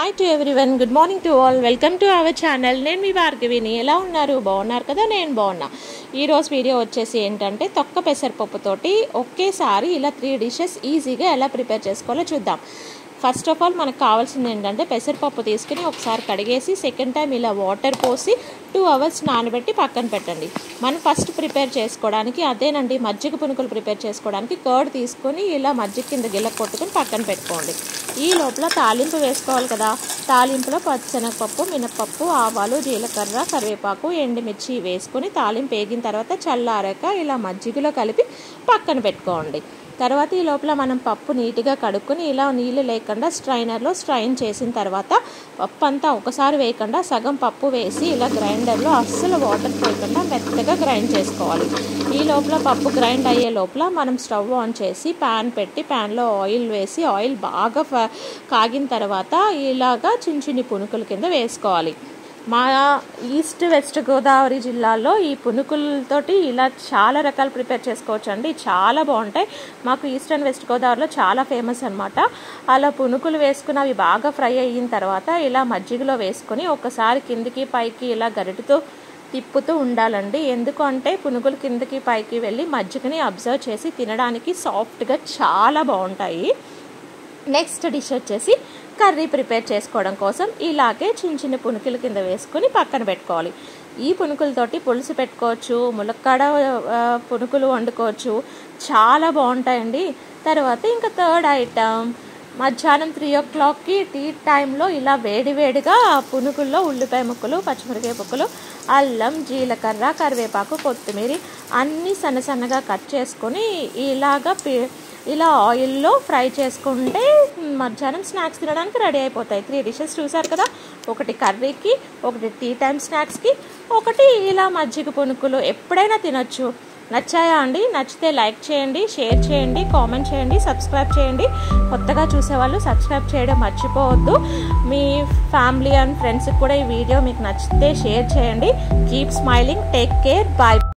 hi to everyone good morning to all welcome to our channel నేను మీ భార్గవిని ఎలా ఉన్నారు బాగున్నారు కదా నేను బాగున్నా ఈరోజు వీడియో వచ్చేసి ఏంటంటే తొక్క పెసరపప్పుతోటి ఒకేసారి ఇలా త్రీ డిషెస్ ఈజీగా ఎలా ప్రిపేర్ చేసుకోవాలో చూద్దాం ఫస్ట్ ఆఫ్ ఆల్ మనకు కావాల్సింది ఏంటంటే పెసరపప్పు తీసుకుని ఒకసారి కడిగేసి సెకండ్ టైం ఇలా వాటర్ పోసి టూ అవర్స్ నానబెట్టి పక్కన పెట్టండి మనం ఫస్ట్ ప్రిపేర్ చేసుకోవడానికి అదేనండి మజ్జిగ పునుకులు ప్రిపేర్ చేసుకోవడానికి కర్డ్ తీసుకొని ఇలా మజ్జిగ కింద గిల్ల కొట్టుకొని పక్కన పెట్టుకోండి ఈ లోపల తాలింపు వేసుకోవాలి కదా తాలింపులో పచ్చిశనగపప్పు మినపప్పు ఆవాలు జీలకర్ర కరివేపాకు ఎండుమిర్చి వేసుకొని తాలింపు వేగిన తర్వాత చల్లారాక ఇలా మజ్జిగలో కలిపి పక్కన పెట్టుకోండి తర్వాత ఈ లోపల మనం పప్పు నీట్గా కడుక్కొని ఇలా నీళ్ళు లేకుండా స్ట్రైనర్లో స్ట్రైన్ చేసిన తర్వాత పప్పు అంతా ఒకసారి వేయకుండా సగం పప్పు వేసి ఇలా గ్రైండర్లో అస్సలు వాటర్ పోయకుండా మెత్తగా గ్రైండ్ చేసుకోవాలి ఈ లోపల పప్పు గ్రైండ్ అయ్యే లోపల మనం స్టవ్ ఆన్ చేసి ప్యాన్ పెట్టి ప్యాన్లో ఆయిల్ వేసి ఆయిల్ బాగా కాగిన తర్వాత ఇలాగా చిన్న చిన్ని పునుకుల కింద వేసుకోవాలి మా ఈస్ట్ వెస్ట్ గోదావరి జిల్లాలో ఈ పునుకులతోటి ఇలా చాలా రకాలు ప్రిపేర్ చేసుకోవచ్చు అండి చాలా బాగుంటాయి మాకు ఈస్ట్ అండ్ వెస్ట్ గోదావరిలో చాలా ఫేమస్ అనమాట అలా పునుకులు వేసుకుని అవి బాగా ఫ్రై అయిన తర్వాత ఇలా మజ్జిగలో వేసుకొని ఒకసారి కిందికి పైకి ఇలా గరిటతో తిప్పుతూ ఉండాలండి ఎందుకు అంటే పునుగులు కిందకి పైకి వెళ్ళి మజ్జిగని అబ్జర్వ్ చేసి తినడానికి సాఫ్ట్గా చాలా బాగుంటాయి నెక్స్ట్ డిష్ వచ్చేసి కర్రీ ప్రిపేర్ చేసుకోవడం కోసం ఇలాగే చిన్న చిన్న పునుకుల కింద వేసుకొని పక్కన పెట్టుకోవాలి ఈ పునుకులతోటి పులుసు పెట్టుకోవచ్చు ములక్కాడ పునుకులు వండుకోవచ్చు చాలా బాగుంటాయండి తర్వాత ఇంకా థర్డ్ ఐటమ్ మధ్యాహ్నం త్రీ ఓ క్లాక్కి టీ టైంలో ఇలా వేడివేడిగా పునుకుల్లో ఉల్లిపాయ ముక్కలు పచ్చిమిరకాయ ముక్కలు అల్లం జీలకర్ర కరివేపాకు కొత్తిమీర అన్నీ సన్న సన్నగా కట్ చేసుకొని ఇలాగా ఇలా ఆయిల్లో ఫ్రై చేసుకుంటే మధ్యాహ్నం స్నాక్స్ తినడానికి రెడీ అయిపోతాయి త్రీ డిషెస్ చూసారు కదా ఒకటి కర్రీకి ఒకటి టీ టైం స్నాక్స్కి ఒకటి ఇలా మజ్జిగ పునుకులు ఎప్పుడైనా తినొచ్చు నచ్చాయా అండి నచ్చితే లైక్ చేయండి షేర్ చేయండి కామెంట్ చేయండి సబ్స్క్రైబ్ చేయండి కొత్తగా చూసేవాళ్ళు సబ్స్క్రైబ్ చేయడం మర్చిపోవద్దు మీ ఫ్యామిలీ అండ్ ఫ్రెండ్స్కి కూడా ఈ వీడియో మీకు నచ్చితే షేర్ చేయండి keep smiling take care bye